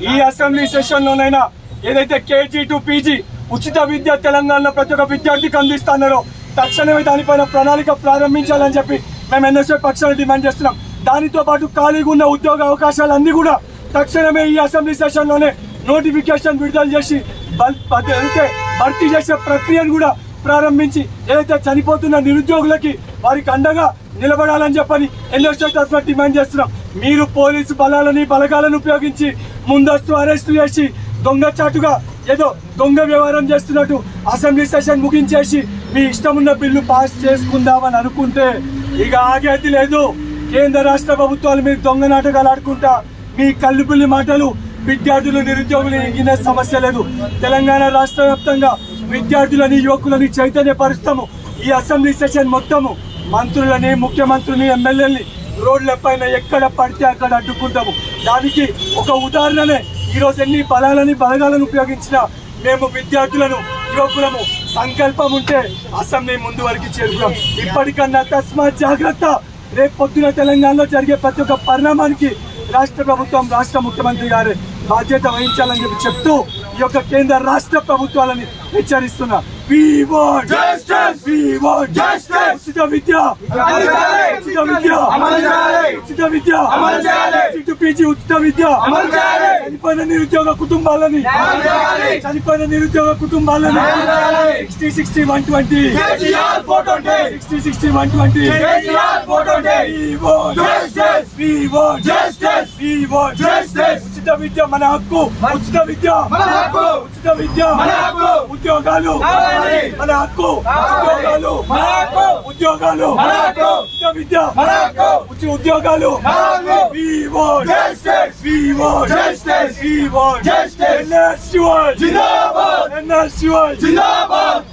ఈ assembly session లోనైనా ఏదైతే కేజీ టు పీజీ ఉచిత విద్య తెలంగాణలో ప్రతి ఒక్క విద్యార్థికి అందిస్తున్నారో తక్షణమే దానిపైన ప్రణాళిక ప్రారంభించాలని చెప్పి మేము ఎన్ఎస్ఏ పక్షాన్ని డిమాండ్ చేస్తున్నాం దానితో పాటు ఖాళీగా ఉన్న ఉద్యోగ అవకాశాలన్నీ కూడా తక్షణమే ఈ అసెంబ్లీ సెషన్ లోనే నోటిఫికేషన్ విడుదల చేసి బల్- బ- అయితే భర్తీ చేసే ప్రక్రియను కూడా ప్రారంభించి ఏదైతే చనిపోతున్న నిరుద్యోగులకి వారికి అండగా నిలబడాలని చెప్పని ఎన్ఎస్ఏ తరఫున డిమాండ్ చేస్తున్నాం మీరు పోలీసు బలాలని బలగాలను ఉపయోగించి ముందస్తు అరెస్టు చేసి దొంగచాటుగా ఏదో దొంగ వ్యవహారం చేస్తున్నట్టు అసెంబ్లీ సెషన్ ముగించేసి మీ ఇష్టమున్న బిల్లు పాస్ చేసుకుందామని అనుకుంటే ఇక ఆగేది లేదు కేంద్ర రాష్ట్ర ప్రభుత్వాలు మీరు దొంగ నాటకాలు ఆడుకుంటా మీ కల్లుపుల్లి మాటలు విద్యార్థులు నిరుద్యోగులు ఎగిన సమస్య లేదు తెలంగాణ రాష్ట్ర వ్యాప్తంగా విద్యార్థులని యువకులని చైతన్యపరుస్తాము ఈ అసెంబ్లీ సెషన్ మొత్తము మంత్రులని ముఖ్యమంత్రులని ఎమ్మెల్యేలని రోడ్ల పైన ఎక్కడ పడితే అక్కడ అడ్డుకుంటాము దానికి ఒక ఉదాహరణనే ఈరోజు ఎన్ని బలాలని బలగాలను ఉపయోగించిన మేము విద్యార్థులను యువకులము సంకల్పం ఉంటే అసెంబ్లీ ముందు వరకు చేరుకున్నాం ఇప్పటికన్నా తస్మాత్ జాగ్రత్త రేపు పొద్దున తెలంగాణలో జరిగే ప్రతి ఒక్క పరిణామానికి రాష్ట్ర ప్రభుత్వం రాష్ట్ర ముఖ్యమంత్రి గారు బాధ్యత వహించాలని చెప్పి చెప్తూ ఈ యొక్క కేంద్ర రాష్ట్ర ప్రభుత్వాలని హెచ్చరిస్తున్నా We want Justice! We want Justice! ఉచిత విద్య అమలు చేయాలి! ఉచిత విద్య అమలు చేయాలి! ఉచిత విద్య అమలు చేయాలి! ఉచిత పీజీ ఉచిత విద్య అమలు చేయాలి! చనిపోయిన నిరుద్యోగ కుటుంబాలని న్యాయం చేయాలి! చనిపోయిన నిరుద్యోగ కుటుంబాలని న్యాయం చేయాలి! Sixty sixty one twenty KCR photo sixty sixty one twenty KCR photo Justice! Justice! Justice! ఉచిత విద్య మన హక్కు ఉచిత విద్య మన హక్కు! ఉచిత విద్య మన హక్కు! ఉద్యోగాలు కావాలి! మన హక్కు కావాలి! ఉద్యోగాలు మన హక్కు! ఉద్యోగాలు మన హక్కు! ఉచిత విద్య మన హక్కు! ఉచి ఉద్యోగాలు మన హక్కు! We want Justice! We want Justice! We want Justice! NSUI Zindabad NSUI Zindabad